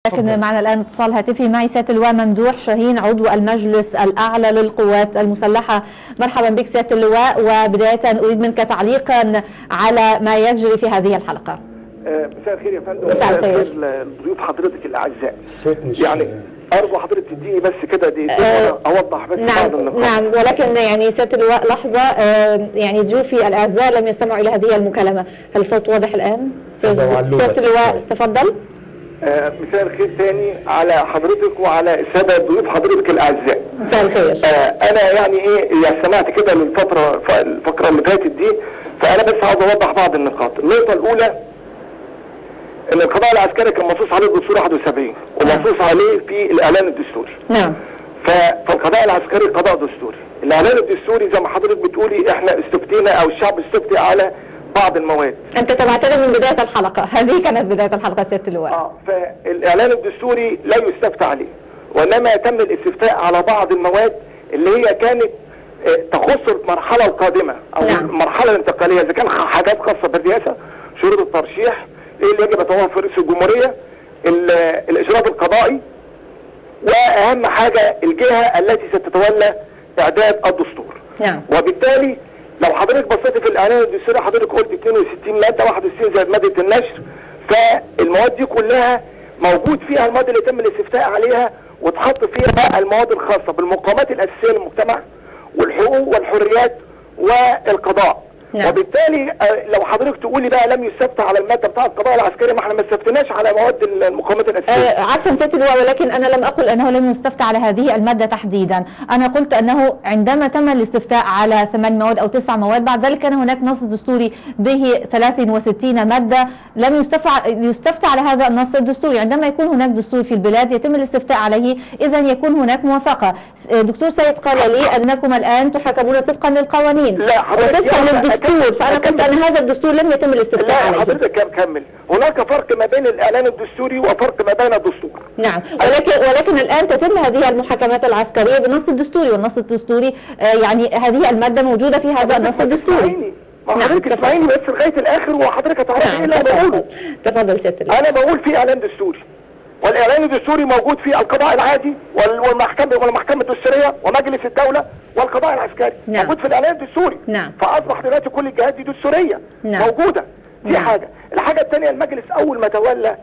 لكن معنا الآن اتصال هاتفي معي سيادة اللواء ممدوح شاهين عضو المجلس الأعلى للقوات المسلحة مرحبا بك سيادة اللواء وبداية أريد منك تعليقا على ما يجري في هذه الحلقة مساء الخير يا فندم مساء الخير. ضيوف حضرتك الاعزاء الصوت مش يعني ارجو حضرتك تديني بس كده دي آه، اوضح بس بعض نعم النقاط نعم ولكن يعني سيادة اللواء لحظة آه، يعني ضيوفي الأعزاء لم يستمعوا إلى هذه المكالمة هل الصوت واضح الآن؟ هذا معلومة سيادة اللواء شوي. تفضل آه، مساء الخير تاني على حضرتك وعلى الساده ضيوف حضرتك الاعزاء مساء الخير آه، انا يعني ايه يعني سمعت كده من فتره ف- الفقره اللي فاتت دي فانا بس عاوز اوضح بعض النقاط النقطه الاولى ان القضاء العسكري كان منصوص عليه الدستور 71 ومنصوص عليه في الاعلان الدستوري نعم ف- فالقضاء العسكري قضاء دستوري الاعلان الدستوري زي ما حضرتك بتقولي احنا استفتينا او الشعب استفتي على بعض المواد أنت تبعتنا من بداية الحلقة هذه كانت بداية الحلقة سيادة اللواء اه فالاعلان الدستوري لا يستفتى عليه وانما يتم الاستفتاء على بعض المواد اللي هي كانت آه، تخص المرحله القادمه او نعم. المرحله الانتقاليه اذا كان حاجات خاصه بالرئاسه شروط الترشيح ايه اللي يجب يتوافر رئيس الجمهوريه ال- الاجراء القضائي واهم حاجه الجهه التي ستتولى اعداد الدستور نعم وبالتالي لو حضرتك بصيت في الاعلان الدستوري حضرتك قلت 62 ماده 61 زائد ماده النشر فالمواد دي كلها موجود فيها المواد اللي تم الاستفتاء عليها وتحط فيها المواد الخاصه بالمقاومات الاساسيه للمجتمع والحقوق والحريات والقضاء نعم. وبالتالي آه، لو حضرتك تقولي بقى لم يستفتى على الماده بتاع القضاء العسكري ما احنا ما استفتناش على مواد المقاومات الاساسيه آه، عفوا سيادة اللواء ولكن أنا لم أقل أنه لم يستفتى على هذه المادة تحديدا أنا قلت أنه عندما تم الاستفتاء على ثمان مواد أو تسع مواد بعد ذلك كان هناك نص دستوري به 63 مادة لم يستفتى يستفتى على هذا النص الدستوري عندما يكون هناك دستور في البلاد يتم الاستفتاء عليه إذا يكون هناك موافقة س- آه، دكتور سيد قال لي أنكم الآن تحكمون طبقا للقوانين لا، حضرتك وطبقا يعني للدستور أكمل- فأنا قلت أن هذا الدستور لم يتم الاستفتاء لا عليه حضرتك كم كمل هناك فرق ما بين الاعلان الدستوري وفرق ما بين الدستور نعم ولكن ولكن الان تتم هذه المحاكمات العسكريه بالنص الدستوري والنص الدستوري آه، يعني هذه الماده موجوده في هذا النص الدستوري اسمعيني. ما نعم، حضرتك تفضل. اسمعيني بس لغايه الاخر وحضرتك هتعرفي ايه نعم اللي انا بقوله تفضل تفضل سياده اللواء. انا بقول في اعلان دستوري والاعلان الدستوري موجود في القضاء العادي وال- والمحكمه والمحكمه الدستوريه ومجلس الدوله والقضاء العسكري نعم. موجود في الاعلان الدستوري نعم. فاصبح دلوقتي كل الجهات دي دستوريه نعم. موجوده دي نعم. حاجه الحاجه الثانيه المجلس اول ما تولى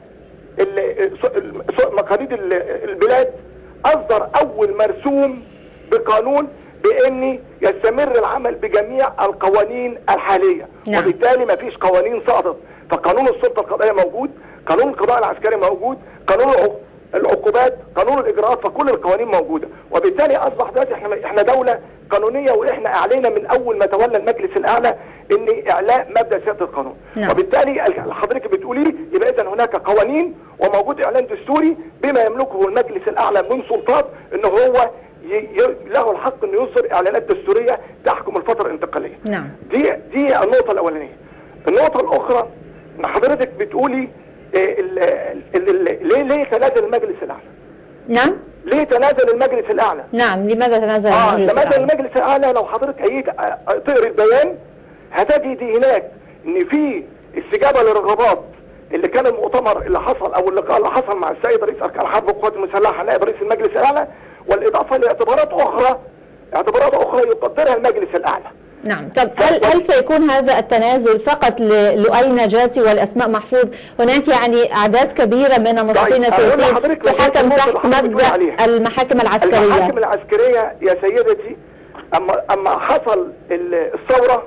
ال- س- ال- س- مقاليد ال- البلاد اصدر اول مرسوم بقانون بان يستمر العمل بجميع القوانين الحاليه نعم. وبالتالي ما فيش قوانين صادت فقانون السلطه القضائيه موجود قانون القضاء العسكري موجود قانون العق- العقوبات قانون الاجراءات فكل القوانين موجوده وبالتالي اصبح دلوقتي احنا احنا دوله قانونيه واحنا اعلينا من اول ما تولى المجلس الاعلى ان اعلاء مبدا سياده القانون نعم. وبالتالي اللي حضرتك بتقولي لي يبقى اذا هناك قوانين وموجود اعلان دستوري بما يملكه المجلس الاعلى من سلطات ان هو ي- ي- له الحق انه يصدر اعلانات دستوريه تحكم الفتره الانتقاليه نعم دي دي النقطة الأولانية. النقطة الأخرى إن حضرتك بتقولي إيه ال- ال- ال- ليه ليه تنازل المجلس الأعلى؟ نعم ليه تنازل المجلس الأعلى؟ نعم لماذا تنازل اه المجلس تنازل الأعلى؟ المجلس الأعلى لو حضرتك أيت آه، تقري البيان هتجد هناك إن في استجابة للرغبات اللي كان المؤتمر اللي حصل أو اللقاء اللي حصل مع السيد رئيس أركان الحرب والقوات المسلحة نائب رئيس المجلس الأعلى والإضافة لاعتبارات أخرى اعتبارات أخرى يقدرها المجلس الأعلى. نعم طب هل هل سيكون هذا التنازل فقط للؤي نجاتي والاسماء محفوظ هناك يعني اعداد كبيره من الناشطين طيب، أقول السياسيين لحضرتك لو تحاكم كنت تحت النقطة اللي حضرتك بتقولي مبدا عليها. المحاكم العسكريه المحاكم العسكرية يا سيدتي أما أما حصل ال- الثورة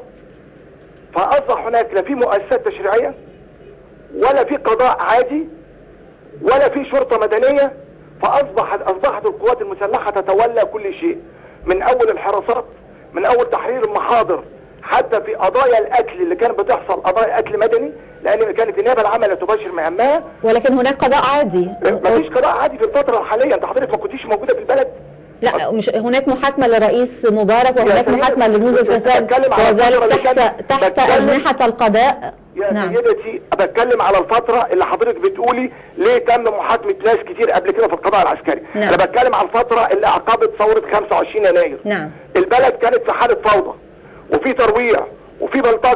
فأصبح هناك لا في مؤسسات تشريعية ولا في قضاء عادي ولا في شرطة مدنية فأصبحت أصبحت القوات المسلحة تتولى كل شيء من أول الحراسات من أول تحرير المحاضر حتى في قضايا القتل اللي كانت بتحصل قضايا قتل مدني لأن كانت النيابة العامة لا تباشر مهامها ولكن هناك قضاء عادي ما فيش قضاء عادي في الفترة الحالية أنت حضرتك ما كنتيش موجودة في البلد لا مش هناك محاكمه لرئيس مبارك يا وهناك سيدي، محاكمه لرموز الفساد بتكلم على الفترة وذلك اللي تحت كانت- تحت بتكلم- اجنحه القضاء يا نعم سيدتي بتكلم على الفترة اللي حضرتك بتقولي ليه تم محاكمة ناس كتير قبل كده في القضاء العسكري نعم. انا بتكلم على الفترة اللي اعقبت ثورة 25 يناير نعم البلد كانت في حالة فوضى وفي ترويع وفي بلطجة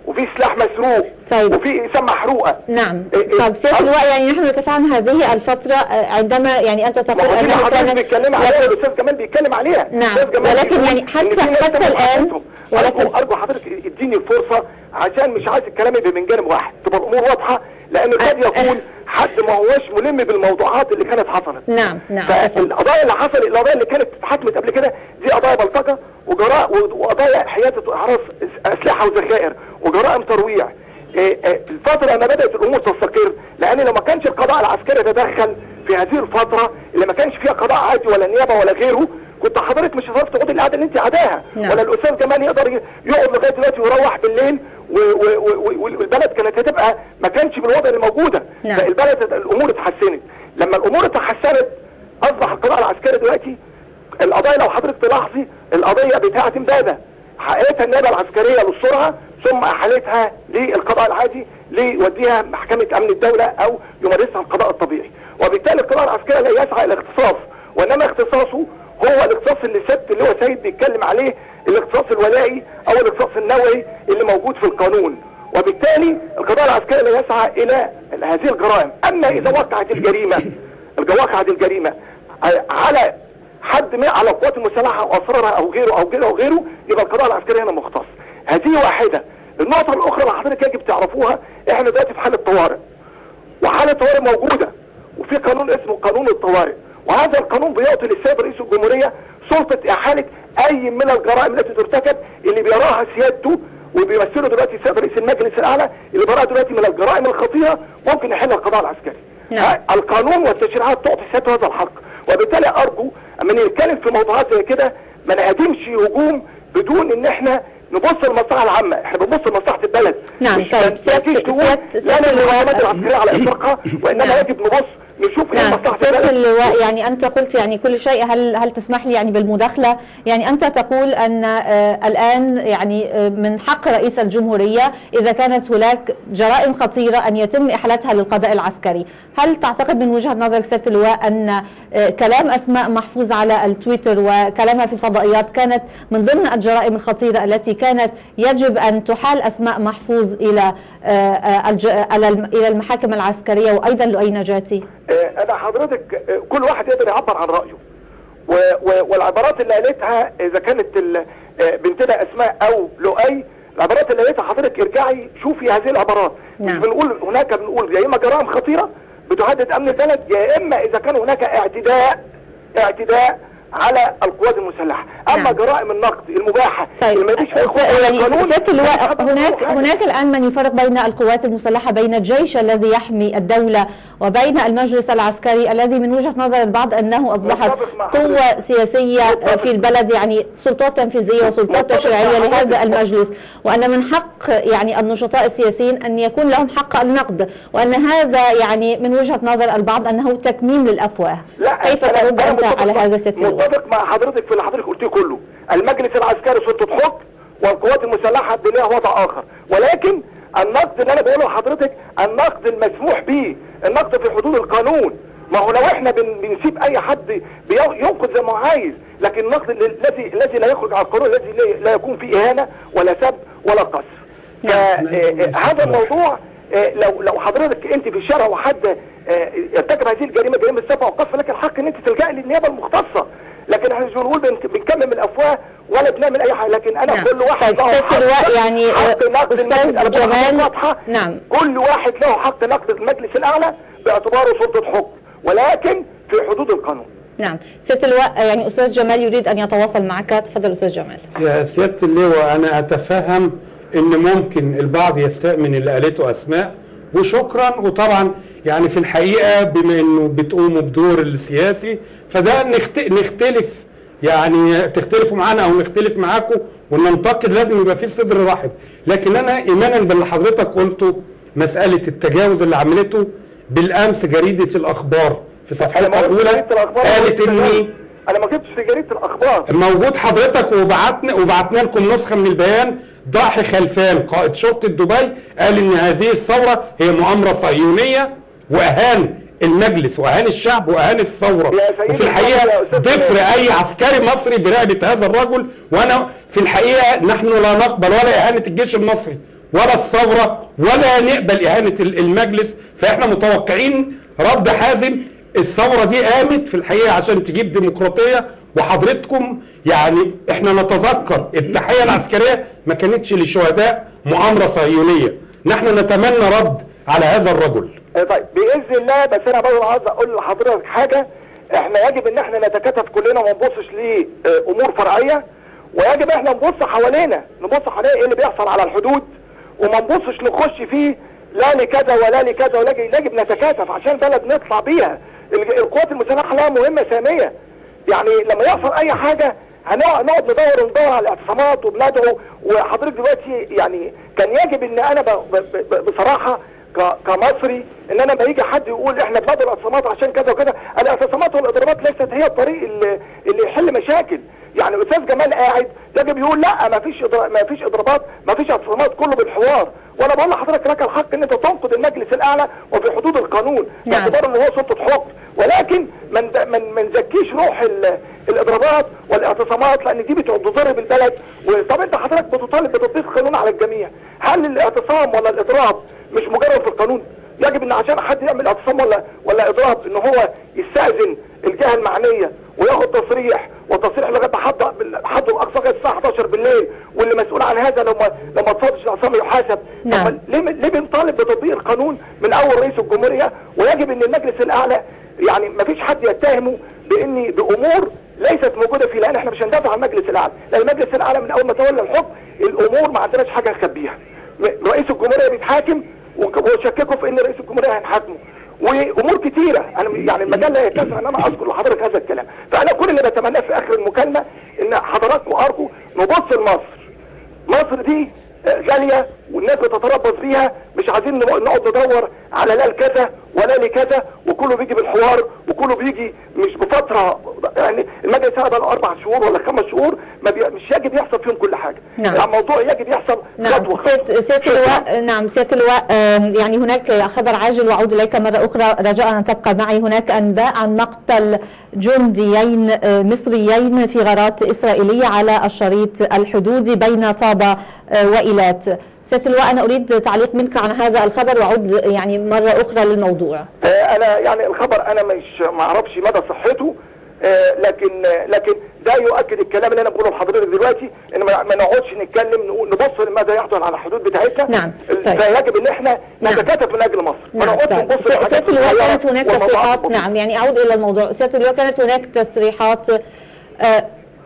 وفي سلاح مسروق طيب. وفي اقسام محروقه نعم إيه إيه. طب سيادة أه. اللواء يعني نحن نتفهم هذه الفترة آه، عندما يعني أنت ما تقول هو دي اللي أنه حضرتك كانت بيتكلم عليها الاستاذ جمال بيتكلم عليها نعم. الأستاذ جمال ولكن بيقول يعني إن حتى- في ناس حتى تم الآن- محاكمتهم. ولكن- ارجو ارجو حضرتك اديني الفرصه عشان مش عايز الكلام يبقى من جانب واحد تبقى الامور واضحه لان قد أه. يكون حد ما هوش ملم بالموضوعات اللي كانت حصلت نعم نعم تفضل. فالقضايا اللي حصل القضايا اللي كانت اتحكمت قبل كده دي قضايا بلطجه وجراء وقضايا حيازه واحراز اسلحه وذخائر وجرائم ترويع إيه إيه الفتره ما بدات الامور تستقر لان لو ما كانش القضاء العسكري تدخل في هذه الفتره اللي ما كانش فيها قضاء عادي ولا نيابه ولا غيره كنت حضرتك مش هتعرف تقعد القعده اللي انت قعداها نعم. ولا الاستاذ جمال يقدر ي- يقعد لغايه دلوقتي ويروح بالليل و- و- و- والبلد كانت هتبقى ما كانش بالوضع اللي موجوده نعم. فالبلد الامور اتحسنت لما الامور اتحسنت اصبح القضاء العسكري دلوقتي القضايا لو حضرتك تلاحظي القضيه بتاعه امبابه حققتها النيابه العسكريه للسرعه ثم احالتها للقضاء العادي ليوديها محكمه امن الدوله او يمارسها القضاء الطبيعي وبالتالي القضاء العسكري لا يسعى الى اختصاص وانما اختصاصه هو الاختصاص اللي سياده اللي هو سيد بيتكلم عليه الاختصاص الولائي او الاختصاص النوعي اللي موجود في القانون وبالتالي القضاء العسكري لا يسعى الى هذه الجرائم اما اذا وقعت الجريمه وقعت الجريمه على حد ما على القوات المسلحه او اسرارها او غيره او غيره او غيره يبقى القضاء العسكري هنا مختص هذه واحده النقطه الاخرى اللي حضرتك يجب تعرفوها احنا دلوقتي في حاله طوارئ وحاله طوارئ موجوده وفي قانون اسمه قانون الطوارئ وهذا القانون بيعطي للسيد رئيس الجمهوريه سلطه احاله اي من الجرائم التي ترتكب اللي بيراها سيادته وبيمثله دلوقتي السيد رئيس المجلس الاعلى اللي بيراها دلوقتي من الجرائم الخطيره ممكن يحل القضاء العسكري نعم. ها، القانون والتشريعات تعطي سيادته هذا الحق وبالتالي ارجو اما نتكلم في موضوعات زي كده ما نهاجمش هجوم بدون ان احنا نبص للمصلحه العامه احنا بنبص لمصلحه البلد نعم، مش طيب، ما سيادة- تجيش تقول سيادة- لا سيادة للمعلومات اللواء- العسكريه على اطلاقها وانما نعم. يجب نبص نشوف ايه نعم مصلحه سيادة البلد اللواء يعني أنت قلت يعني كل شيء هل هل تسمح لي يعني بالمداخلة يعني أنت تقول أن آه، الآن يعني آه، من حق رئيس الجمهورية إذا كانت هناك جرائم خطيرة أن يتم إحالتها للقضاء العسكري هل تعتقد من وجهة نظرك سيادة اللواء أن آه، كلام أسماء محفوظ على التويتر وكلامها في الفضائيات كانت من ضمن الجرائم الخطيرة التي كانت يجب أن تحال أسماء محفوظ إلى آه، آه، الج- على الم- إلى المحاكم العسكرية وأيضا لؤي نجاتي آه، انا حضرتك آه، كل واحد يقدر يعبر عن رايه و و والعبارات اللي قالتها اذا كانت ال- آه، بنتنا اسماء او لؤي العبارات اللي قالتها حضرتك ارجعي شوفي هذه العبارات مش نعم. بنقول هناك بنقول يا اما جرائم خطيره بتهدد امن البلد يا اما اذا كان هناك اعتداء اعتداء على القوات المسلحه اما نعم. جرائم النقد المباحه طيب اللي ما فيش س- يعني سيادة اللواء هناك هناك الآن من يفرق بين القوات المسلحة بين الجيش الذي يحمي الدولة وبين المجلس العسكري الذي من وجهة نظر البعض أنه أصبحت متفق مع قوة سياسية متفق. في البلد يعني سلطات تنفيذية وسلطات متفق مع تشريعية لهذا حضرتك. المجلس وأن من حق يعني النشطاء السياسيين أن يكون لهم حق النقد وأن هذا يعني من وجهة نظر البعض أنه تكميم للأفواه لا كيف أنا- ترد أنا أنت متفق على مع- هذا سيادة اللواء؟ متفق مع حضرتك في اللي حضرتك قلتيه كله المجلس العسكري سلطه حكم والقوات المسلحه لها وضع اخر ولكن النقد اللي انا بقوله لحضرتك النقد المسموح به النقد في حدود القانون ما هو لو احنا بن بنسيب اي حد بي- ينقد زي ما هو عايز لكن النقد اللي- الذي الذي لا يخرج عن القانون الذي لا- لا يكون فيه اهانه ولا سب ولا قذف فهذا الموضوع آه، لو لو حضرتك انت في الشارع وحد آه، ارتكب هذه الجريمه جريمه سفه وقذف لك الحق ان انت تلجأ للنيابه المختصه لكن احنا مش بنقول بن- بنكمم الافواه ولا بنعمل اي حاجه لكن انا نعم. كل واحد طيب، له سيادة حق- اللواء يعني، حق آه، نقد أستاذ المجلس- أنا بقول لحضرتك جمال، واضحة. نعم. كل واحد له حق نقد المجلس الاعلى باعتباره سلطه حكم ولكن في حدود القانون نعم سيادة اللواء يعني أستاذ جمال يريد أن يتواصل معك تفضل أستاذ جمال يا سيادة اللواء أنا أتفهم إن ممكن البعض يستأمن اللي قالته أسماء وشكرا وطبعا يعني في الحقيقة بما إنه بتقوموا بدور السياسي فده نخت... نختلف يعني تختلفوا معانا أو نختلف معاكم وننتقد لازم يبقى في صدر رحب لكن أنا إيمانا باللي حضرتك قلته مسألة التجاوز اللي عملته بالأمس جريدة الأخبار في انا صفحتها ما قلتش الأولى جريده الاخبار أنا قالت قلت إني انا ما كنتش في جريده الاخبار موجود حضرتك وبعتنا وبعتنا لكم نسخه من البيان ضاحي خلفان قائد شرطه دبي قال ان هذه الثوره هي مؤامره صهيونيه واهان المجلس واهان الشعب واهان الثوره يا سيدي وفي يا الحقيقه أستاذ ضفر اي عسكري مصري برقبه هذا الرجل وانا في الحقيقه نحن لا نقبل ولا اهانه الجيش المصري ولا الثوره ولا نقبل اهانه ال- المجلس فاحنا متوقعين رد حازم الثوره دي قامت في الحقيقه عشان تجيب ديمقراطيه وحضرتكم يعني احنا نتذكر التحيه العسكريه ما كانتش لشهداء مؤامره صهيونيه نحن نتمنى رد على هذا الرجل آه، طيب باذن الله بس انا برضه عاوز اقول لحضرتك حاجه احنا يجب ان احنا نتكاتف كلنا وما نبصش لامور فرعيه ويجب احنا نبص حوالينا نبص حوالينا ايه اللي بيحصل على الحدود وما نبصش نخش فيه لا لكذا ولا لكذا ولا يجب نتكاتف عشان بلد نطلع بيها ال- القوات المسلحه لها مهمه ساميه يعني لما يحصل اي حاجه هنقعد نقعد ندور وندور على الاعتصامات وبندعو وحضرتك دلوقتي يعني كان يجب ان انا ب- ب- ب- بصراحه ك- كمصري ان انا لما يجي حد يقول احنا بندعو الاعتصامات عشان كذا وكذا الاعتصامات والاضرابات ليست هي الطريق اللي, اللي يحل مشاكل يعني الاستاذ جمال قاعد يجب يقول لا ما فيش إضرا- ما فيش اضرابات ما فيش اعتصامات كله بالحوار وانا بقول لحضرتك لك الحق ان انت تنقد المجلس الاعلى وفي حدود القانون نعم. باعتبار ان هو سلطه حكم ولكن ما من من ما نزكيش روح ال- الاضرابات والاعتصامات لان دي بتضرب البلد وطب انت حضرتك بتطالب بتطبيق القانون على الجميع هل الاعتصام ولا الاضراب مش مجرد في القانون يجب ان عشان حد يعمل اعتصام ولا ولا اضراب ان هو يستاذن الجهه المعنيه وياخد تصريح والتصريح لغايه حد حد الاقصى لغايه الساعه 11 بالليل واللي مسؤول عن هذا لما لما تصادش الاعتصام يحاسب نعم. طب ليه ليه بنطالب بتطبيق القانون من اول رئيس الجمهوريه ويجب ان المجلس الاعلى يعني ما فيش حد يتهمه بان بامور ليست موجوده فيه لان احنا مش هندافع عن المجلس الاعلى لان المجلس الاعلى من اول ما تولى الحكم الامور ما عندناش حاجه نخبيها م- رئيس الجمهوريه بيتحاكم وك- وشككوا في ان رئيس الجمهوريه هينحاكمه وامور كتيره انا يعني المجال لا يتسع ان انا اذكر لحضرتك هذا الكلام فانا كل اللي بتمناه في اخر المكالمه ان حضراتكم ارجو نبص لمصر مصر دي آه، غالية والناس بتتربص بيها مش عايزين نق- نقعد ندور على لا لكذا ولا لكذا وكله بيجي بالحوار وكله بيجي مش بفترة يعني المجلس هذا بقى له أربع شهور ولا خمس شهور ما بي... مش يجب يحصل فيهم كل حاجة نعم. يعني الموضوع يجب يحصل نعم خطوة سيادة سيادة اللواء نعم سيادة اللواء آم، يعني هناك خبر عاجل وأعود إليك مرة أخرى رجاء أن تبقى معي هناك أنباء عن مقتل جنديين آه، مصريين في غارات إسرائيلية على الشريط الحدودي بين طابة آه، وإيلات سيادة اللواء أنا أريد تعليق منك عن هذا الخبر وأعود يعني مرة أخرى للموضوع آه، انا يعني الخبر انا مش ما اعرفش مدى صحته آه، لكن آه، لكن ده يؤكد الكلام اللي انا بقوله لحضرتك دلوقتي ان ما ما نقعدش نتكلم نقول نبص لماذا يحدث على الحدود بتاعتنا نعم، طيب. فيجب ان احنا نعم. نتكاتف من اجل مصر ما نعم نقعدش طيب. نبص سي- لحاجات سيادة اللواء صغيرة كانت هناك والموضوعات تصريحات البسيطة. نعم يعني أعود إلى الموضوع سيادة اللواء كانت هناك تصريحات آه،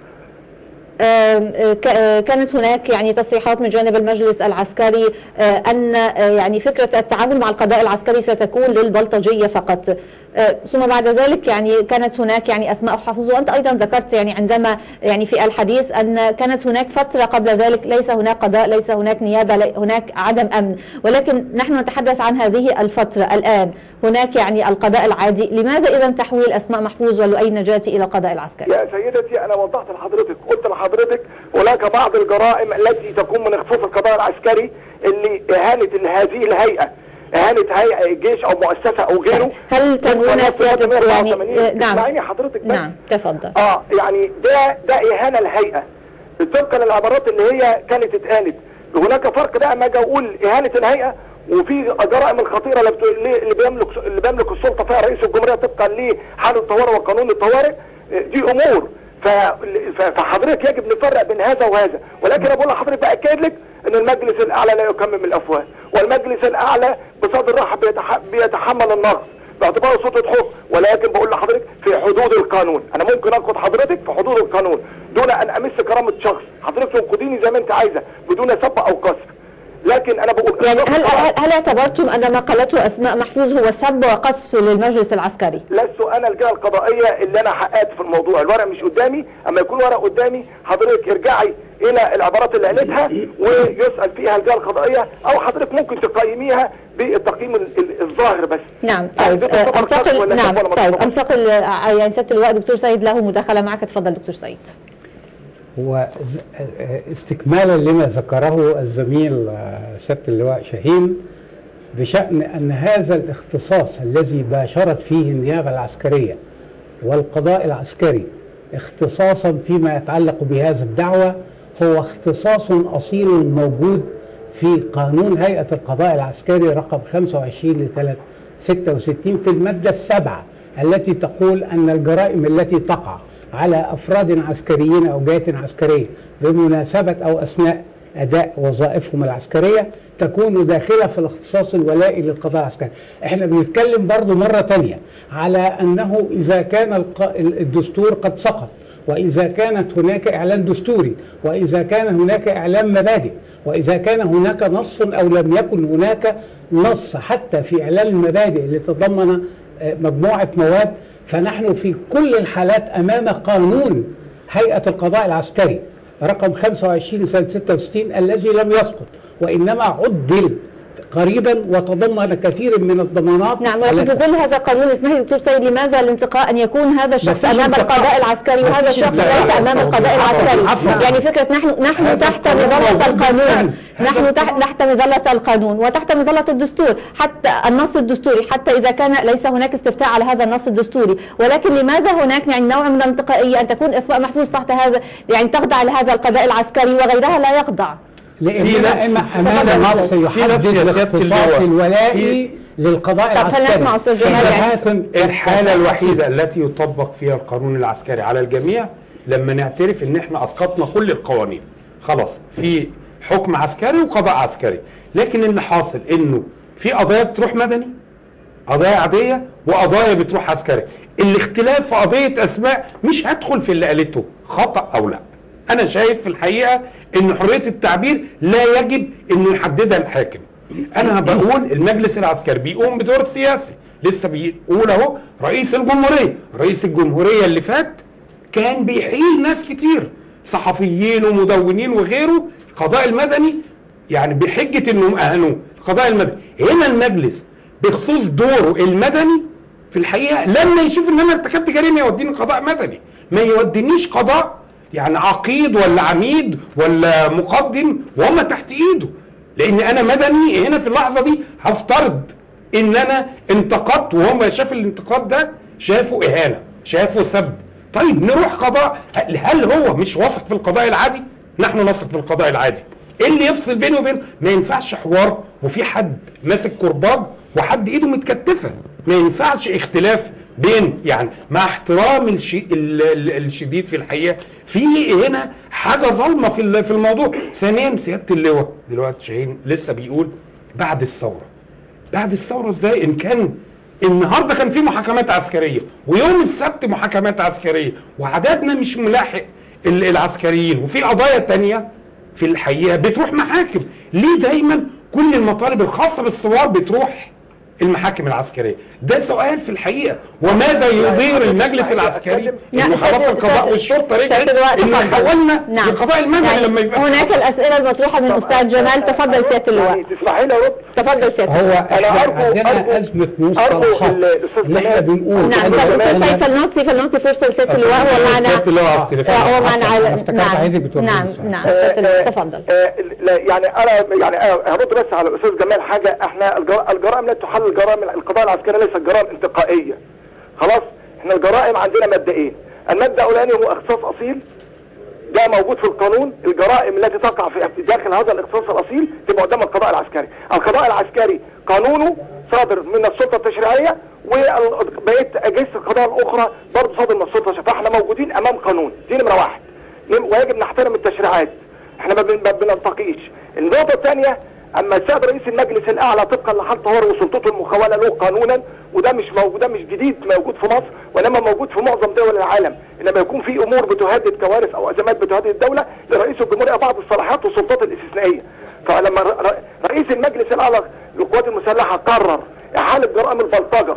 آم، آه، ك- آه، كانت هناك يعني تصريحات من جانب المجلس العسكري آه، ان آه، يعني فكره التعامل مع القضاء العسكري ستكون للبلطجيه فقط آه، ثم بعد ذلك يعني كانت هناك يعني اسماء حافظ وانت ايضا ذكرت يعني عندما يعني في الحديث ان كانت هناك فتره قبل ذلك ليس هناك قضاء ليس هناك نيابه لي- هناك عدم امن ولكن نحن نتحدث عن هذه الفتره الان هناك يعني القضاء العادي لماذا اذا تحويل اسماء محفوظ ولؤي نجاتي الى القضاء العسكري؟ يا سيدتي انا وضحت لحضرتك قلت لحضرتك هناك بعض الجرائم التي تكون من اختصاص القضاء العسكري اللي اهانه هذه الهيئه اهانه هيئه جيش او مؤسسه او غيره هل تنوون سيادة يعني آه، نعم اسمعيني حضرتك بس. نعم تفضل اه يعني ده ده اهانه الهيئه طبقا للعبارات اللي هي كانت اتقالت هناك فرق بقى ما اجي اقول اهانه الهيئه وفي الجرائم الخطيره اللي بت- اللي بيملك اللي بيملك السلطه فيها رئيس الجمهوريه طبقا لحاله الطوارئ وقانون الطوارئ آه، دي امور ف- ف- فحضرتك يجب نفرق بين هذا وهذا ولكن انا بقول لحضرتك باكد لك ان المجلس الاعلى لا يكمم الافواه والمجلس الاعلى بصدر رحب بيتح- بيتحمل النقد باعتباره سلطه حكم ولكن بقول لحضرتك في حدود القانون انا ممكن انقد حضرتك في حدود القانون دون ان امس كرامه شخص حضرتك تنقديني زي ما انت عايزه بدون سب او قصف لكن انا بقول يعني هل هل- هل اعتبرتم ان ما قالته اسماء محفوظ هو سب وقذف للمجلس العسكري؟ لست انا الجهه القضائيه اللي انا حققت في الموضوع الورق مش قدامي اما يكون ورق قدامي حضرتك ارجعي الى العبارات اللي قالتها ويسال فيها الجهه القضائيه او حضرتك ممكن تقيميها بالتقييم ال- ال- الظاهر بس نعم يعني طيب دي تعتبر آه، قذف انتقل ولا نعم سب ولا ما طيب تعتبرش؟ انتقل آه، يعني سياده اللواء دكتور سيد له مداخله معك تفضل دكتور سيد هو ز- استكمالا لما ذكره الزميل آه، سياده اللواء شاهين بشان ان هذا الاختصاص الذي باشرت فيه النيابه العسكريه والقضاء العسكري اختصاصا فيما يتعلق بهذا الدعوه هو اختصاص اصيل موجود في قانون هيئة القضاء العسكري رقم 25 لسنة 66 في المادة السابعة التي تقول أن الجرائم التي تقع على أفراد عسكريين أو جهات عسكرية بمناسبة أو أثناء أداء وظائفهم العسكرية تكون داخلة في الاختصاص الولائي للقضاء العسكري احنا بنتكلم برضو مرة تانية على أنه إذا كان الق- الدستور قد سقط وإذا كانت هناك إعلان دستوري وإذا كان هناك إعلان مبادئ وإذا كان هناك نص أو لم يكن هناك نص حتى في إعلان المبادئ اللي تضمن آه، مجموعة مواد فنحن في كل الحالات أمام قانون هيئة القضاء العسكري رقم 25 سنة 66 الذي لم يسقط وإنما عدل قريبا وتضمن كثير من الضمانات نعم ولكن في التي- ظل هذا القانون اسمح لي دكتور سيد لماذا الانتقاء ان يكون هذا الشخص مفيش امام انتقاء. القضاء العسكري وهذا مفيش الشخص انتقاء. ليس امام القضاء عفواً. العسكري عفواً. يعني فكره نحن نحن هذا تحت القانون مظله موجود القانون بالفعل. هذا نحن تحت تحت مظله القانون وتحت مظله الدستور حتى النص الدستوري حتى اذا كان ليس هناك استفتاء على هذا النص الدستوري ولكن لماذا هناك يعني نوع من الانتقائيه ان تكون اسماء محفوظ تحت هذا يعني تخضع لهذا القضاء العسكري وغيرها لا يخضع في لأننا نفس- أمام نص في نفس يحدد يا سيادة الاختصاص اللواء. الولائي للقضاء طب خلينا العسكري نسمع أستاذ في جمال يعني. جهات- الحالة الوحيدة التي يطبق فيها القانون العسكري على الجميع لما نعترف ان احنا اسقطنا كل القوانين خلاص في حكم عسكري وقضاء عسكري لكن اللي حاصل انه في قضايا بتروح مدني قضايا عادية وقضايا بتروح عسكري الاختلاف في قضية اسماء مش هدخل في اللي قالته خطأ او لا انا شايف في الحقيقة ان حرية التعبير لا يجب انه يحددها الحاكم انا بقول المجلس العسكري بيقوم بدور سياسي لسه بيقول اهو رئيس الجمهورية رئيس الجمهورية اللي فات كان بيحيل ناس كتير صحفيين ومدونين وغيره القضاء المدني يعني بحجة انهم اهانوه القضاء المدني هنا المجلس بخصوص دوره المدني في الحقيقة لما يشوف ان انا ارتكبت جريمة يوديني قضاء مدني ما يودينيش قضاء يعني عقيد ولا عميد ولا مقدم وهم تحت ايده لان انا مدني هنا في اللحظة دي هفترض ان انا انتقدت وهم شاف الانتقاد ده شافوا اهانة شافوا سب طيب نروح قضاء هل- هل هو مش واثق في القضاء العادي نحن نثق في القضاء العادي ايه اللي يفصل بينه وبينه ما ينفعش حوار وفي حد ماسك كرباج وحد ايده متكتفه ما ينفعش اختلاف بين يعني مع احترام الشي ال- ال- الشديد في الحقيقه في هنا حاجه ظالمه في ال- في الموضوع ثانيا سياده اللواء دلوقتي شاهين لسه بيقول بعد الثوره بعد الثوره ازاي ان كان النهارده كان في محاكمات عسكريه ويوم السبت محاكمات عسكريه وعددنا مش ملاحق ال- العسكريين وفي قضايا تانية في الحقيقه بتروح محاكم ليه دايما كل المطالب الخاصه بالثوار بتروح المحاكم العسكريه ده سؤال في الحقيقه وماذا يدير المجلس العسكري لا، انه خلاص سيادة- القضاء سيادة- والشرطه سيادة رجعت اللواء انه تفضل. يحولنا نعم. للقضاء المدني يعني لما يبقى هناك الاسئله المطروحه من الاستاذ جمال تفضل سياده اللواء يعني تسمحي لي ارد تفضل سياده هو اللواء. احنا أرجو- عندنا أرجو- ازمه أرجو مصطلحات الأستاذ اللي احنا جمال- بنقول نعم أنا- طب دكتور أنا- سيد فلنعطي فلنعطي فرصه لسياده اللواء هو معنا سيادة اللواء على التليفون. آه، هو معنا عفواً، على أنا افتكرت نعم عايزك بتوجهي نعم السؤال. نعم سياده اللواء تفضل آه، لا يعني انا يعني أنا هرد بس على الاستاذ جمال حاجه احنا الجر- الجرائم لا تحل الجرائم القضاء العسكري ليست جرائم انتقائيه خلاص احنا الجرائم عندنا مبدئين المبدا الاولاني هو اختصاص اصيل ده موجود في القانون الجرائم التي تقع في داخل هذا الاختصاص الاصيل تبقى قدام القضاء العسكري القضاء العسكري قانونه صادر من السلطه التشريعيه وبقيه اجهزه القضاء الاخرى برضه صادر من السلطه التشريعيه فاحنا موجودين امام قانون دي نمره واحد نم- ويجب نحترم التشريعات احنا ما بن- ما بننتقيش النقطه الثانيه اما السيد رئيس المجلس الاعلى طبقا لحال طوارئ وسلطته المخوله له قانونا وده مش موجود ده مش جديد موجود في مصر وانما موجود في معظم دول العالم انما يكون في امور بتهدد كوارث او ازمات بتهدد الدوله لرئيس الجمهوريه بعض الصلاحيات والسلطات الاستثنائيه فلما ر- ر- رئيس المجلس الاعلى للقوات المسلحه قرر احاله جرائم البلطجه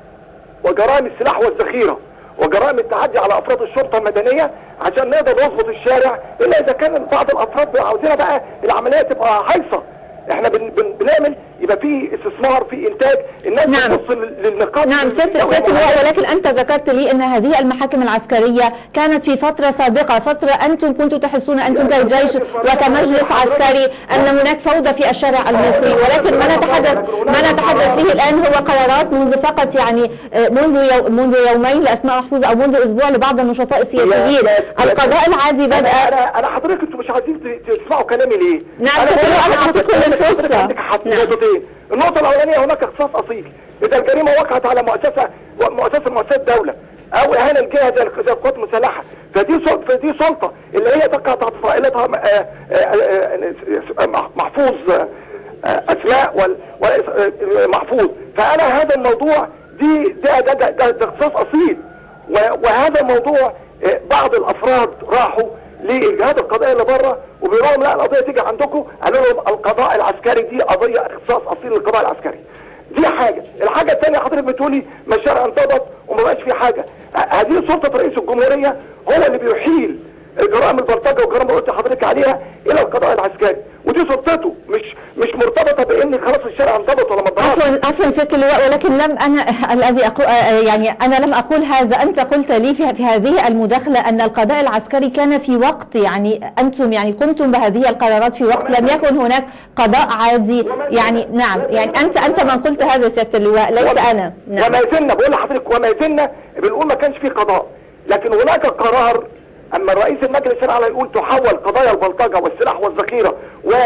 وجرائم السلاح والذخيره وجرائم التعدي على افراد الشرطه المدنيه عشان نقدر نظبط الشارع الا اذا كان بعض الافراد عاوزينها بقى العمليه تبقى هايصه احنا بن بن بنعمل يبقى في استثمار في انتاج الناس نعم. بتبص لل- للنقاط نعم ست الدولية ست المعينة. اللواء ولكن انت ذكرت لي ان هذه المحاكم العسكريه كانت في فتره سابقه فتره انتم كنتم تحسون انتم كجيش وكمجلس عسكري ان هناك فوضى في الشارع المصري ولكن ما نتحدث ما نتحدث فيه الان هو قرارات منذ فقط يعني آه، منذ يو منذ يومين لاسماء محفوظه او منذ اسبوع لبعض النشطاء السياسيين لا- القضاء العادي انا بدا انا انا حضرتك انتوا مش عايزين ت- تسمعوا كلامي ليه؟ نعم، انا ست بقول اللواء، أنا لحضرتك أعطيكم إنك الفرصة. حضرتك عندك حق- نعم. نقطتين النقطه الاولانيه هناك اختصاص اصيل اذا الجريمه وقعت على مؤسسه مؤسسه مؤسسات دوله او اهانه الجهه زي الق- زي القوات المسلحه فدي سل- فدي سلطه اللي هي تقع تحت فائلتها م- آه، آه، آه، آه، مح- محفوظ آه، آه، اسماء وال- وال- آه، محفوظ فانا هذا الموضوع دي ده ده ده, ده, ده اختصاص اصيل و- وهذا الموضوع آه، بعض الافراد راحوا للجهات القضائيه اللي بره وبيقولوا لهم لا القضيه تيجي عندكم قالوا لهم القضاء العسكري دي قضيه اختصاص اصيل للقضاء العسكري دي حاجه الحاجه الثانيه حضرتك بتقولي ما الشارع انضبط وما بقاش في حاجه ه- هذه سلطه رئيس الجمهوريه هو اللي بيحيل جرائم البلطجه والجرائم اللي قلت لحضرتك عليها الى القضاء العسكري ودي سلطته مش مش مرتبطه بان خلاص الشارع انضبط ولا ما انضبطش عفوا عفوا ست اللواء ولكن لم انا الذي أقول يعني انا لم اقول هذا انت قلت لي في, في هذه المداخله ان القضاء العسكري كان في وقت يعني انتم يعني قمتم بهذه القرارات في وقت لم يكن هناك قضاء عادي يعني نعم يعني انت انت من قلت هذا سياده اللواء ليس وما- انا نعم وما زلنا بقول لحضرتك وما زلنا بنقول ما كانش في قضاء لكن هناك قرار اما الرئيس المجلس الشرعي يقول تحول قضايا البلطجه والسلاح والذخيره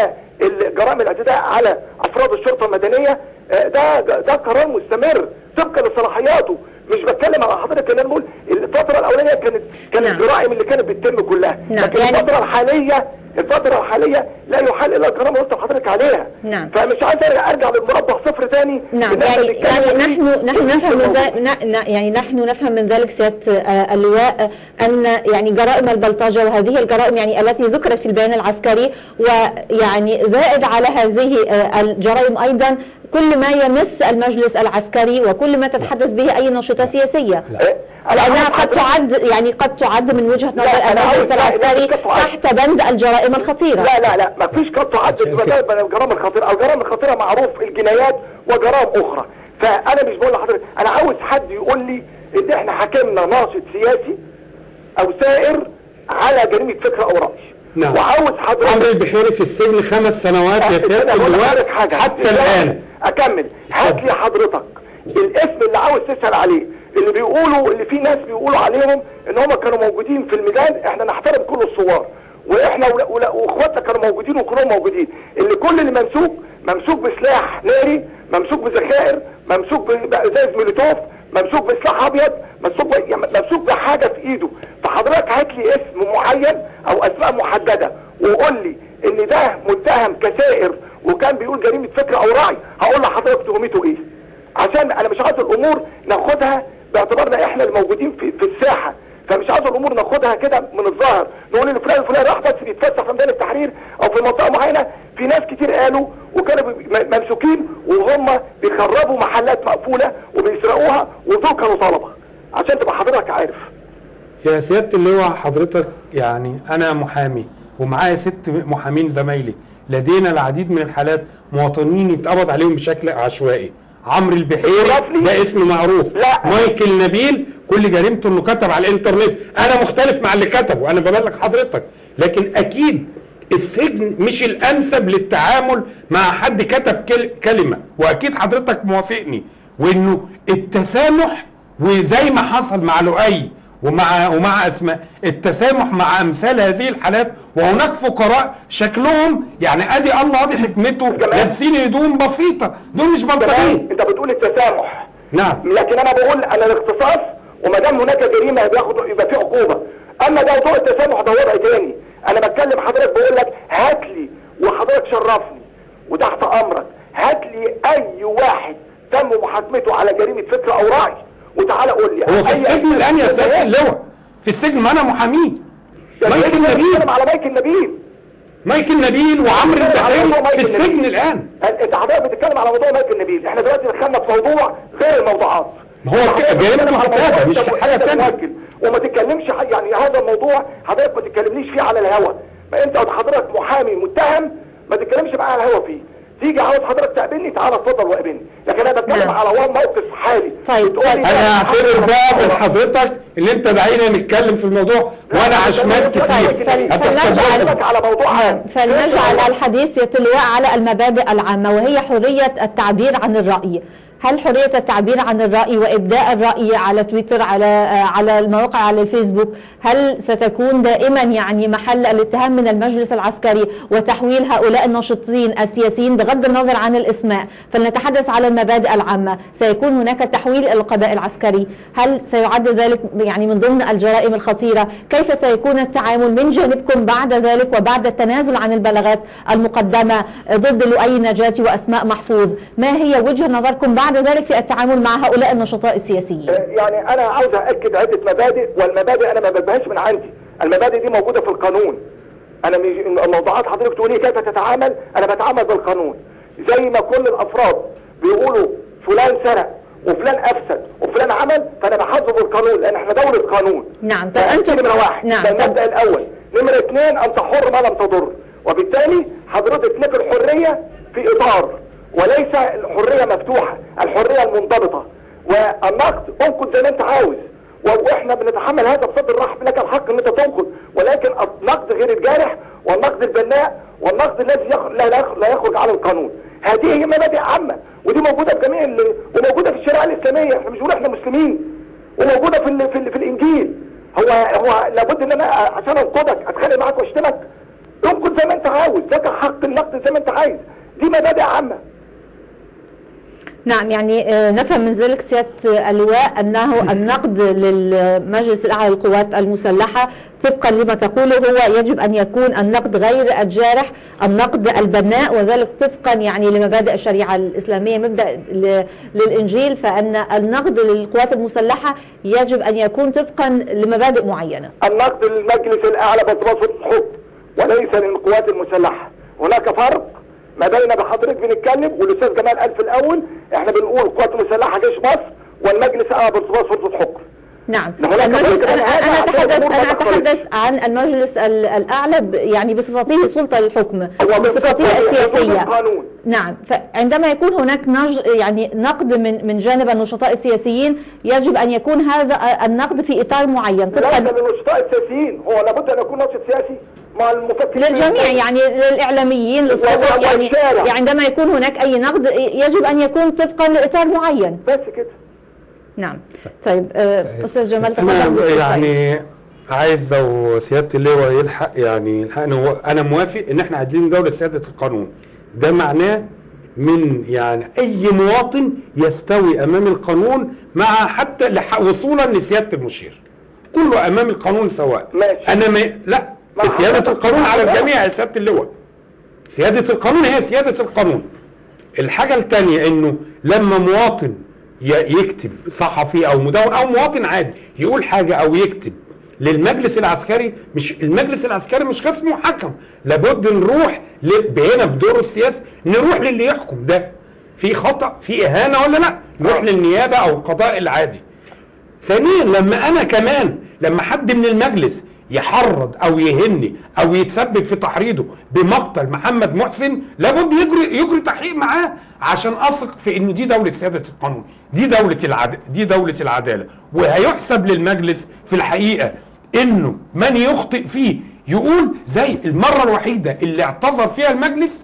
والجرائم الاعتداء على افراد الشرطه المدنيه آه، ده ده قرار مستمر طبقا لصلاحياته مش بتكلم على حضرتك ان انا بقول الفتره الاولانيه كانت كانت نعم. الجرائم اللي كانت بتتم كلها نعم، لكن يعني- الفتره الحاليه الفتره الحاليه لا يحال الا الجرائم اللي قلت لحضرتك عليها نعم. فمش عايز ارجع ارجع للمربع صفر تاني نعم إن إحنا يعني نتكلم يعني فيه. نحن نحن مش نفهم من موجود. ذلك ن- ن- يعني نحن نفهم من ذلك سياده آه، اللواء آه، ان يعني جرائم البلطجه وهذه الجرائم يعني التي ذكرت في البيان العسكري ويعني زائد على هذه آه، الجرائم ايضا كل ما يمس المجلس العسكري وكل ما تتحدث به اي نشطه سياسيه إيه؟ أنا لانها عاوز قد حضرتك- تعد يعني قد تعد من وجهه لا، نظر أنا عاوز- المجلس لا، لا، العسكري تقف عاد. تحت بند الجرائم الخطيره لا لا لا ما فيش قط عد عشان كده. بدل الجرائم الخطيره الجرائم الخطيره معروف الجنايات وجرائم اخرى فانا مش بقول لحضرتك انا عاوز حد يقول لي ان احنا حكمنا ناشط سياسي او سائر على جريمه فكره او راي نعم. وعاوز عمرو حضرتك البحيري في السجن خمس سنوات يا أنا سياده بقول لحضرتك اللواء حاجة. حتى الان اكمل هات لي حضرتك الاسم اللي عاوز تسال عليه اللي بيقولوا اللي في ناس بيقولوا عليهم ان هم كانوا موجودين في الميدان احنا نحترم كل الثوار واحنا ولا- ولا- واخواتنا كانوا موجودين وكلهم موجودين اللي كل اللي ممسوك ممسوك بسلاح ناري ممسوك بذخائر ممسوك ب- بازاز مولوتوف ممسوك بسلاح ابيض ممسوك ب- يعني ممسوك بحاجه في ايده فحضرتك هات لي اسم معين او اسماء محدده وقول لي ان ده متهم كسائر وكان بيقول جريمه فكر او راعي هقول لحضرتك تهمته ايه عشان انا مش عايز الامور ناخدها باعتبارنا احنا الموجودين في, في الساحه فمش عايز الامور ناخدها كده من الظاهر نقول ان فلان الفلاني راح بس بيتفسح في ميدان التحرير او في منطقه معينه في ناس كتير قالوا وكانوا بي- م- ممسوكين وهم بيخربوا محلات مقفوله وبيسرقوها ودول كانوا طلبه عشان تبقى حضرتك عارف يا سياده اللواء حضرتك يعني انا محامي ومعايا ست محامين زمايلي لدينا العديد من الحالات مواطنين يتقبض عليهم بشكل عشوائي عمرو البحيري رفلي؟ ده اسم معروف لا. مايكل نبيل كل جريمته انه كتب على الانترنت انا مختلف مع اللي كتبه انا ببلغ حضرتك لكن اكيد السجن مش الانسب للتعامل مع حد كتب كل كلمه واكيد حضرتك موافقني وانه التسامح وزي ما حصل مع لؤي ومع ومع اسماء التسامح مع امثال هذه الحالات وهناك فقراء شكلهم يعني ادي الله ادي حكمته تمام. لابسين هدوم بسيطه دول مش تمام بلطجين انت بتقول التسامح نعم لكن انا بقول انا الاختصاص وما دام هناك جريمه بياخد يبقى في عقوبه اما ده موضوع التسامح ده وضع تاني انا بتكلم حضرتك بقول لك هات لي وحضرتك شرفني وتحت امرك هات لي اي واحد تم محاكمته على جريمه فكر او راعي وتعالى قول لي هو في أي- السجن الان يا سياده اللواء في السجن ما انا محاميه يعني مايكل إحنا نبيل بنتكلم على مايكل نبيل مايكل نبيل وعمرو البحيري في السجن الان انت حضرتك بتتكلم على موضوع مايكل نبيل احنا دلوقتي دخلنا في موضوع غير الموضوعات ما هو حضرتك جريمة بتتكلم على كتابة، موضوع مش انت- حاجة انت تانية. موكل وما تتكلمش ح- يعني هذا الموضوع حضرتك ما تتكلمنيش فيه على الهوا ما انت حضرتك محامي متهم ما تتكلمش معايا على الهوا فيه تيجي عاوز حضرتك تقابلني تعالى اتفضل وقابلني لكن انا بتكلم نعم. على موقف حالي طيب، بتقولي طيب. لا، انا اعتبر ده من حضرتك- حضرتك ان انت دعينا نتكلم في الموضوع وانا عشمان كتير فل- هتحسبها فلنجعل- لي. لك على موضوع عام فلنجعل الحديث يتلواء على المبادئ العامة وهي حرية التعبير عن الرأي هل حرية التعبير عن الرأي وإبداء الرأي على تويتر على آه، على المواقع على الفيسبوك هل ستكون دائما يعني محل الاتهام من المجلس العسكري وتحويل هؤلاء الناشطين السياسيين بغض النظر عن الاسماء فلنتحدث على المبادئ العامة سيكون هناك تحويل إلى القضاء العسكري هل سيعد ذلك يعني من ضمن الجرائم الخطيرة كيف سيكون التعامل من جانبكم بعد ذلك وبعد التنازل عن البلاغات المقدمة ضد لؤي نجاتي وأسماء محفوظ ما هي وجهة نظركم بعد ذلك في التعامل مع هؤلاء النشطاء السياسيين يعني انا عاوز اكد عده مبادئ والمبادئ انا ما بجيبهاش من عندي المبادئ دي موجوده في القانون انا مش الموضوعات حضرتك تقولي كيف تتعامل انا بتعامل بالقانون زي ما كل الافراد بيقولوا فلان سرق وفلان افسد وفلان عمل فانا بحاسبه بالقانون لان احنا دوله قانون نعم طب ده أنتم نمرة واحد نعم ده طب المبدأ الأول نمرة اثنين أنت حر ما لم تضر وبالتالي حضرتك لك الحرية في إطار وليس الحرية مفتوحة الحرية المنضبطة والنقد انقد زي ما أنت عاوز و- واحنا بنتحمل هذا بصدر رحب لك الحق ان انت تنقد ولكن النقد غير الجارح والنقد البناء والنقد الذي يخ... لا, لا يخ- لا يخرج عن القانون هذه هي مبادئ عامه ودي موجوده في جميع ال... وموجوده في الشريعه الاسلاميه احنا مش بنقول احنا مسلمين وموجوده في ال... في, ال... في الانجيل هو هو لابد ان انا عشان انقدك اتخانق معاك واشتمك انقد زي ما انت عاوز لك حق النقد زي ما انت عايز دي مبادئ عامه نعم يعني آه، نفهم من ذلك سيادة اللواء أنه النقد للمجلس الأعلى للقوات المسلحة طبقا لما تقوله هو يجب أن يكون النقد غير الجارح النقد البناء وذلك طبقا يعني لمبادئ الشريعة الإسلامية مبدأ ل- للإنجيل فأن النقد للقوات المسلحة يجب أن يكون طبقا لمبادئ معينة النقد للمجلس الاعلى بصباصة الحكم وليس للقوات المسلحه هناك فرق ما بين بحضرتك بنتكلم والاستاذ جمال قال في الاول احنا بنقول القوات المسلحه جيش مصر والمجلس الاعلى بصباصة الحكم نعم هناك المجلس فرق أنا, بين هذا أنا وعندنا أتحدث أمور ما أنا تختلفش. أتحدث عن المجلس ال- الأعلى ب- يعني بصفته سلطة الحكم هو بصفته من حدود السياسية القانون. نعم فعندما يكون هناك نج يعني نقد من من جانب النشطاء السياسيين يجب ان يكون هذا النقد في اطار معين ليس طبقا للنشطاء السياسيين هو لابد ان يكون ناشط سياسي مع المفكرين للجميع يعني للاعلاميين للصحف وال- يعني والشارع. يعني عندما يكون هناك اي نقد يجب ان يكون طبقا لاطار معين بس كده نعم طيب آه، استاذ جمال تفضل انا دكتور سعيد. يعني عايز لو سياده اللواء يلحق يعني يلحقني هو انا موافق ان احنا عايزين دوله سياده القانون ده معناه من يعني اي مواطن يستوي امام القانون مع حتى لح- وصولا لسياده المشير كله امام القانون سواء ماشي. انا ما لا مع سياده حضرتك. القانون على الجميع يا سياده اللواء سياده القانون هي سياده القانون الحاجة التانية انه لما مواطن ي- يكتب صحفي او مدون او مواطن عادي يقول حاجة او يكتب للمجلس العسكري مش المجلس العسكري مش خصم محكم لابد نروح ل- هنا بدوره السياسي نروح للي يحكم ده في خطأ في اهانة ولا لا نروح للنيابة او القضاء العادي ثانيا لما انا كمان لما حد من المجلس يحرض او يهني او يتسبب في تحريضه بمقتل محمد محسن لابد يجري يجري تحقيق معاه عشان اثق في ان دي دوله سياده القانون دي دوله العد... دي دوله العداله وهيحسب للمجلس في الحقيقه انه من يخطئ فيه يقول زي المره الوحيده اللي اعتذر فيها المجلس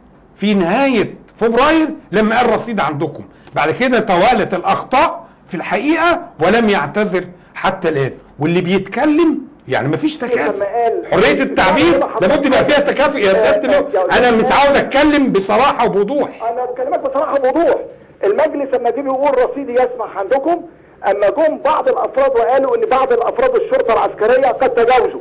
في نهاية فبراير لما قال رصيد عندكم بعد كده توالت الأخطاء في الحقيقة ولم يعتذر حتى الآن واللي بيتكلم يعني مفيش تكافؤ لما قال- حرية التعبير لابد يبقى فيها تكافؤ يا سيادة اللواء. أنا متعود أتكلم بصراحة وبوضوح انا بكلمك بصراحه بوضوح المجلس لما جه بيقول رصيدي يسمح عندكم اما جم بعض الافراد وقالوا ان بعض الافراد الشرطه العسكريه قد تجاوزوا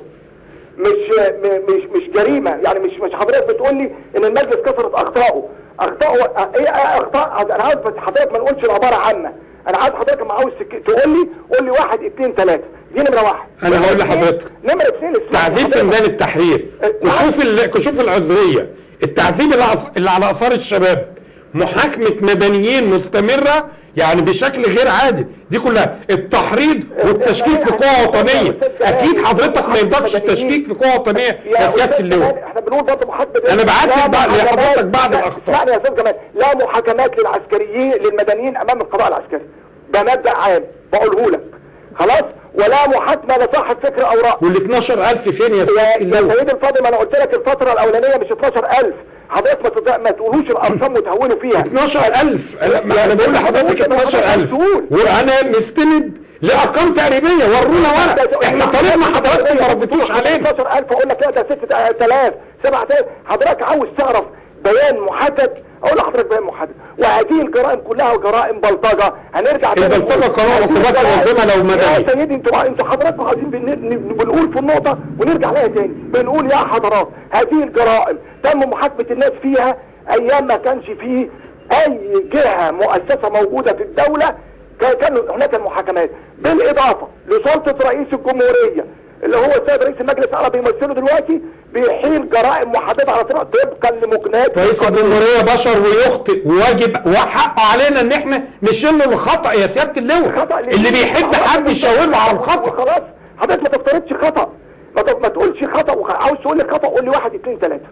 مش م- مش مش جريمه يعني مش مش حضرتك بتقول لي ان المجلس كسرت اخطائه اخطائه ايه اخطاء انا عاوز بس حضرتك ما نقولش العباره عامه انا عايز حضرتك لما عاوز تك- تقول لي قول لي واحد اثنين ثلاثه دي نمره واحد أنا نمرة هقول اثنين- لحضرتك. نمره اثنين اسمعني تعذيب في حضرتك. ميدان التحرير كشوف ال- كشوف العذريه التعذيب اللي عص- اللي على اثار الشباب محاكمه مدنيين مستمره يعني بشكل غير عادي دي كلها التحريض والتشكيك في قوة وطنية اكيد حضرتك ما ينضبش التشكيك في قوة وطنية يا سيادة أستاذ اللواء جمال، احنا بنقول برضه محاسبه أنا بعت لا لك بقى- محاكمات- لحضرتك بعد لا، الأخطاء. اسمعني يا استاذ جمال لا محاكمات للعسكريين للمدنيين امام القضاء العسكري ده مبدا عام بقوله لك خلاص ولا محاكمه لصاحب فكر او راي وال 12000 فين يا يا سيادة يا اللواء سيدي الفاضل ما انا قلت لك الفتره الاولانيه مش 12000 حضرتك ما تض- ما تقولوش الارقام وتهونوا فيها 12000 أنا- ما انا بقول لحضرتك 12000 وانا مستند لارقام تقريبيه ورونا ورق احنا طالما حضرتك ما ردتوش علينا 16000 اقول لك لا ده 6000 7000 حضرتك عاوز تعرف بيان محدد اقول لحضرتك بيان محدد وهذه الجرائم كلها جرائم بلطجه هنرجع تاني البلطجة نقول قانون هذه عقوبات الجرائم- منظمة لو مدني. يا سيدي انتوا انتوا حضراتكم عايزين بن- ن- بنقول في النقطه ونرجع لها تاني بنقول يا حضرات هذه الجرائم تم محاسبه الناس فيها ايام ما كانش فيه اي جهه مؤسسه موجوده في الدوله كان كان هناك المحاكمات بالاضافه لسلطه رئيس الجمهوريه اللي هو السيد رئيس المجلس العربي بيمثله دلوقتي بيحيل جرائم محدده على طريقه طبقا لمجنات رئيس القانون. الجمهوريه بشر ويخطئ وواجب وحقه علينا ان احنا نشيل له الخطا يا سياده اللواء خطأ ليه؟ اللي بيحب حد يشاور له على الخطا خلاص حضرتك ما تفترضش خطا ما ت- ما تقولش خطا وخ... عاوز تقول لي خطا قول لي واحد اثنين ثلاثه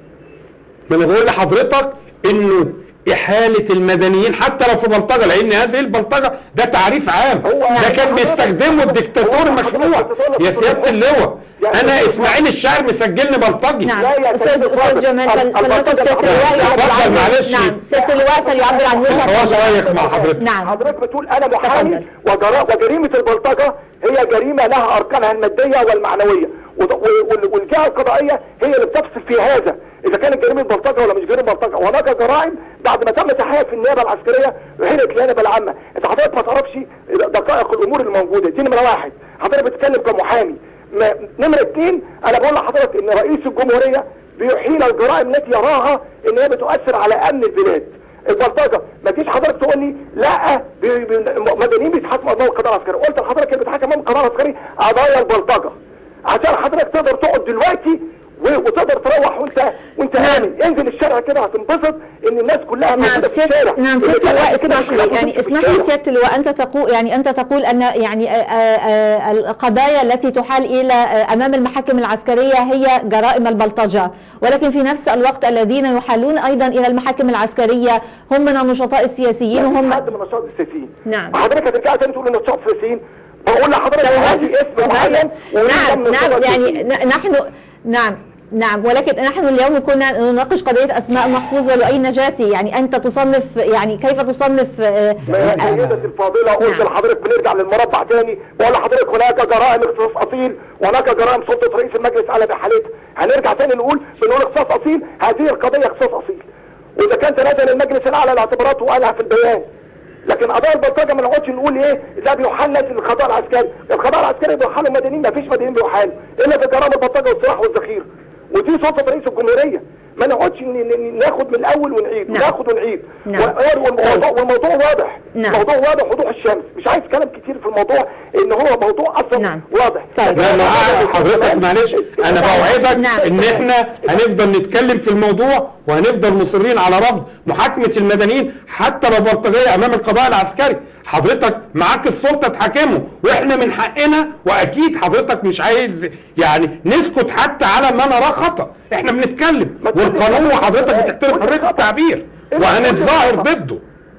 ما انا بقول لحضرتك انه احاله المدنيين حتى لو في بلطجه لان هذه البلطجه ده تعريف عام هو- ده كان بيستخدمه الدكتاتور هو مشروع حضرتك يا سياده اللواء يعني انا هو- اسماعيل الشاعر مسجلني بلطجي نعم لا يا استاذ سيد استاذ الفاضل. جمال فل- ال- فلنترك البلطجة سياده اللواء يعبر اتفضل، عن معلش. نعم سياده اللواء فليعبر عن وجهه خلاص نظره رايك مع حضرتك نعم حضرتك بتقول انا محامي تفضل. وجرا- وجريمه البلطجه هي جريمه لها اركانها الماديه والمعنويه وط- و- وال- والجهه القضائيه هي اللي بتفصل في هذا اذا كانت جريمه بلطجه ولا مش جريمه بلطجه وهناك جرائم بعد ما تم تحقيقها في النيابه العسكريه وحيلت النيابه العامه انت حضرتك ما تعرفش دقائق الامور الموجوده دي نمره واحد حضرتك بتتكلم كمحامي ما- نمره اثنين انا بقول لحضرتك ان رئيس الجمهوريه بيحيل الجرائم التي يراها ان هي بتؤثر على امن البلاد البلطجه ما تجيش حضرتك تقول لي لا بي- بي- مدنيين بيتحاكموا امام القضاء العسكري قلت لحضرتك اللي بيتحاكم امام القضاء العسكري قضايا البلطجه عشان حضرتك تقدر تقعد دلوقتي و- وتقدر تروح وانت وانت امن انزل الشارع كده هتنبسط ان الناس كلها نعم موجوده في سيادة الشارع نعم اللي سيادة اللواء كانت اسمح موجودة لي يعني في اسمح الشارع. لي سيادة اللواء أنت تقول يعني أنت تقول أن يعني آه، آه، آه، القضايا التي تحال إلى آه، أمام المحاكم العسكرية هي جرائم البلطجة ولكن في نفس الوقت الذين يحالون أيضا إلى المحاكم العسكرية هم من النشطاء السياسيين مفيش وهم حد من نشاط السياسيين نعم. حضرتك هترجع تاني تقول ان نشاط السياسيين بقول لحضرتك هذه اسم معين نعم ومن نعم نشاط يعني السياسيين. ن- نحن نعم نعم ولكن نحن اليوم كنا نناقش قضية أسماء محفوظ ولؤي نجاتي يعني أنت تصنف يعني كيف تصنف آه، ما هي آه، سيدتي الفاضلة قلت نعم. لحضرتك بنرجع للمربع تاني بقول لحضرتك هناك جرائم اختصاص اصيل وهناك جرائم سلطة رئيس المجلس على بحالتها هنرجع تاني نقول بنقول اختصاص اصيل هذه القضية اختصاص اصيل واذا كان تنازل المجلس الاعلى لاعتباراته وقالها في البيان لكن قضايا البلطجه ما نقعدش نقول ايه ده بيحل للقضاء العسكري القضاء العسكري بيحلوا مدنيين ما فيش مدنيين بيحالوا الا في جرائم البلطجه والسلاح والذخيره ودي سلطه رئيس الجمهوريه ما نقعدش ن- ن- ناخد من الاول ونعيد نعم. وناخد ونعيد نعم. و- والموضوع, والموضوع واضح نعم. الموضوع واضح وضوح الشمس مش عايز كلام كتير في الموضوع ان هو موضوع اصلا نعم. واضح طيب. لا ما حضرتك معلش انا بوعدك نعم. ان احنا هنفضل نتكلم في الموضوع وهنفضل مصرين على رفض محاكمه المدنيين حتى لو بلطجيه امام القضاء العسكري حضرتك معاك السلطه تحاكمه واحنا من حقنا واكيد حضرتك مش عايز يعني نسكت حتى على ما نراه خطا احنا بنتكلم ما تقولي والقانون خطأ. وحضرتك بتحترم قولي حريه خطأ. التعبير إيه وهنتظاهر خطأ؟ ضده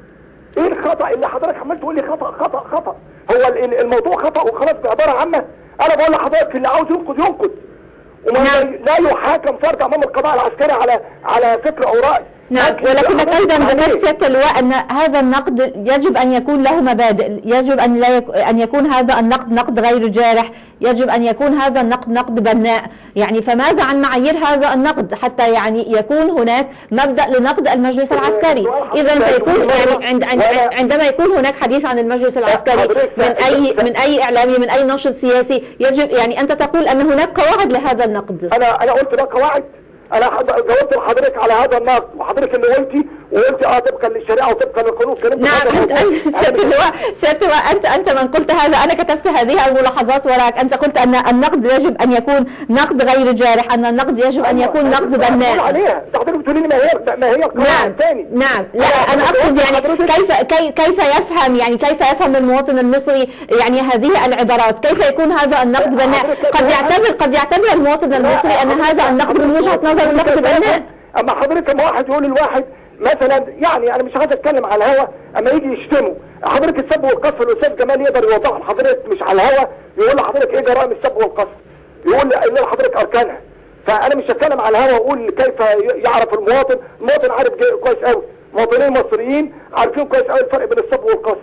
ايه الخطا اللي حضرتك عمال تقول لي خطا خطا خطا هو ال- ال- الموضوع خطا وخلاص بعباره عامه انا بقول لحضرتك اللي عاوز ينقد ينقد وما نعم. لا يحاكم فرد امام القضاء العسكري على على فكر او راي نعم لكن ولكنك حضرتك ايضا ذكرت عليه. سياده اللواء ان هذا النقد يجب ان يكون له مبادئ، يجب ان لا يك... ان يكون هذا النقد نقد غير جارح، يجب ان يكون هذا النقد نقد بناء، يعني فماذا عن معايير هذا النقد حتى يعني يكون هناك مبدا لنقد المجلس العسكري، اذا سيكون يعني عند... عند... عندما يكون هناك حديث عن المجلس العسكري من اي من اي اعلامي من اي ناشط سياسي يجب يعني انت تقول ان هناك قواعد لهذا النقد. انا انا قلت ده قواعد انا حض- جاوبت لحضرتك على هذا النقد وحضرتك اللي قلتي وقلت اه طبقا للشريعه وطبقا للقانون الكريم نعم انت انت سياده اللواء سياده اللواء انت انت من قلت هذا انا كتبت هذه الملاحظات وراك انت قلت ان النقد يجب ان يكون نقد غير جارح ان النقد يجب ان يكون نقد بناء بناء عليها ده حضرتك بتقولي لي ما هي ما هي القانون نعم الثاني نعم لا انا اقصد يعني كيف كي- كيف يفهم يعني كيف يفهم المواطن المصري يعني هذه العبارات كيف يكون هذا النقد بناء قد يعتبر قد يعتبر المواطن المصري ان هذا النقد من وجهه نظر نقد بناء اما حضرتك اما واحد يقول للواحد مثلا يعني انا مش عايز اتكلم على الهوا اما يجي يشتمه حضرتك السب والقذف الاستاذ جمال يقدر يوضح لحضرتك مش على الهوا يقول لحضرتك ايه جرائم السب والقذف يقول يقول لحضرتك اركانها فانا مش هتكلم على الهوا واقول كيف ي- يعرف المواطن المواطن عارف جاي- كويس قوي مواطنين مصريين عارفين كويس قوي الفرق بين السب والقذف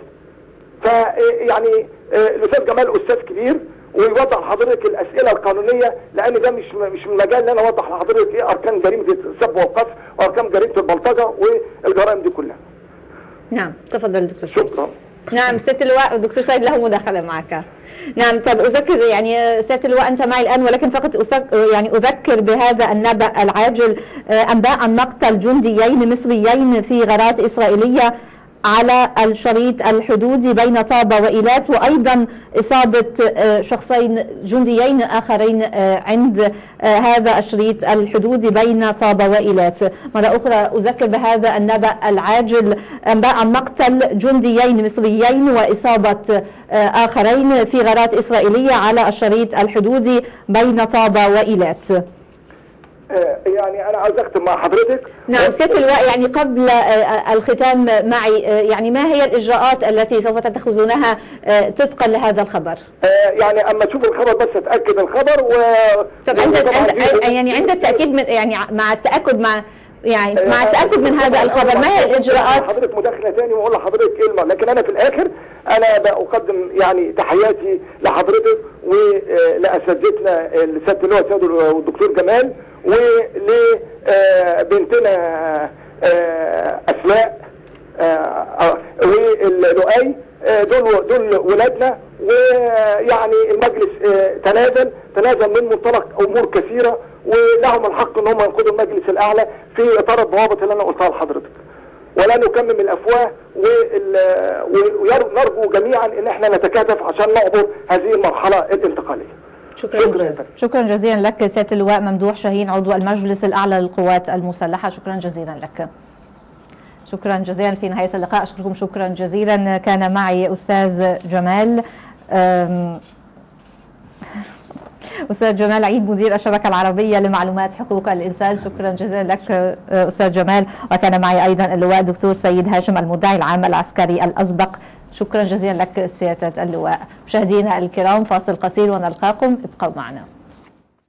فيعني الاستاذ جمال استاذ كبير ويوضح لحضرتك الاسئله القانونيه لان ده مش مش من مجال ان انا اوضح لحضرتك ايه اركان جريمه السب والقذف واركان جريمه البلطجه والجرائم دي كلها نعم تفضل دكتور سيد شكرا نعم سياده اللواء الدكتور سيد له مداخله معك نعم طب اذكر يعني سياده اللواء انت معي الان ولكن فقط أسك يعني اذكر بهذا النبأ العاجل آه، انباء عن مقتل جنديين مصريين في غارات اسرائيليه على الشريط الحدودي بين طابة وإيلات وأيضا إصابة آه، شخصين جنديين آخرين آه، عند آه، هذا الشريط الحدودي بين طابة وإيلات مرة أخرى أذكر بهذا النبأ العاجل أنباء عن مقتل جنديين مصريين وإصابة آه، آخرين في غارات إسرائيلية على الشريط الحدودي بين طابة وإيلات آه، يعني انا عاوز اختم مع حضرتك نعم سيادة اللواء يعني قبل آه، الختام معي آه، يعني ما هي الإجراءات التي سوف تتخذونها آه، طبقا لهذا الخبر؟ آه، يعني اما اشوف الخبر بس اتاكد الخبر و طب عند وطبعاً عند في- يعني عند التأكيد من يعني مع التأكد مع يعني مع التأكد من هذا الخبر ما هي الإجراءات؟ حضرتك مداخله تاني واقول لحضرتك كلمه لكن انا في الاخر انا بقدم يعني تحياتي لحضرتك ولاساتذتنا السياده اللواء سيد والدكتور جمال ولبنتنا اسماء آه، ولؤي آه، دول دول ولادنا ويعني المجلس آه، تنازل تنازل من منطلق امور كثيره ولهم الحق ان هم ينقذوا المجلس الاعلى في اطار الضوابط اللي انا قلتها لحضرتك. ولا نكمم الافواه ونرجو جميعا ان احنا نتكاتف عشان نعبر هذه المرحله الانتقاليه. شكرا شكراً. جزيلا شكرا جزيلا لك سيادة اللواء ممدوح شاهين عضو المجلس الأعلى للقوات المسلحة شكرا جزيلا لك شكرا جزيلا في نهاية اللقاء أشكركم شكرا جزيلا كان معي أستاذ جمال أم، أستاذ جمال عيد مدير الشبكة العربية لمعلومات حقوق الإنسان شكرا جزيلا لك أستاذ جمال وكان معي أيضا اللواء الدكتور سيد هاشم المدعي العام العسكري الأسبق شكرا جزيلا لك سيادة اللواء مشاهدينا الكرام فاصل قصير ونلقاكم ابقوا معنا